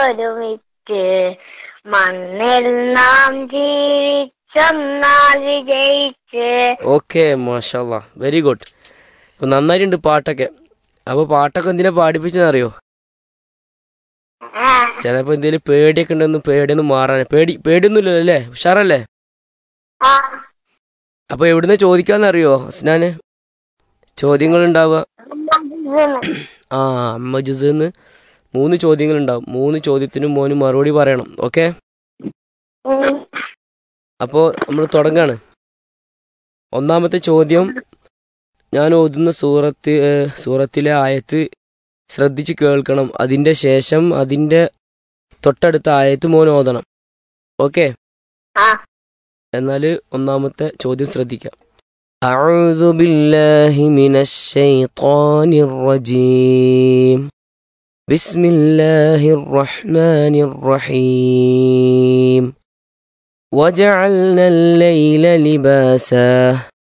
ഒരുമിച്ച് മണ്ണിൽ നാം ജീവിച്ചൊന്നാൽ വിജയിച്ച് ഓക്കെ മാഷാല്ല വെരി ഗുഡ് അപ്പൊ നന്നായിട്ടുണ്ട് പാട്ടൊക്കെ അപ്പൊ പാട്ടൊക്കെ എന്തിനാ പാടിപ്പിച്ചെന്നറിയോ ആ, ചിലപ്പോ എന്തെങ്കിലും പേടിയൊക്കെ ഉണ്ടെന്ന് പേടിയൊന്നും മാറാൻ പേടി പേടിയൊന്നുമില്ലല്ലോ അല്ലേ ഉഷാറല്ലേ ആ, അപ്പൊ എവിടുന്ന് ചോദിക്കാന്നറിയോ ഹസ്നാന് ചോദ്യങ്ങൾ ഉണ്ടാവുക ഇതെന്ന്. ആ അമ്മ ജുസന്ന് മൂന്ന് ചോദ്യങ്ങൾ ഉണ്ടാവും മൂന്ന് ചോദ്യത്തിനും മോന് മറുപടി പറയണം ഓക്കെ ഉം. അപ്പോൾ നമ്മൾ തുടങ്ങാണ് ഒന്നാമത്തെ ചോദ്യം ഞാൻ ഓതുന്ന സൂറത്ത് ഏഹ്, സൂറത്തിലെ ആയത്ത് ശ്രദ്ധിച്ച് കേൾക്കണം അതിന്റെ ശേഷം അതിന്റെ തൊട്ടടുത്ത ആയത്ത് മോൻ ഓതണം ഓക്കെ ആ എന്നാൽ ഒന്നാമത്തെ ചോദ്യം ശ്രദ്ധിക്കാം أعوذ بالله من الشيطان الرجيم بسم الله الرحمن الرحيم وجعلنا الليل لباسا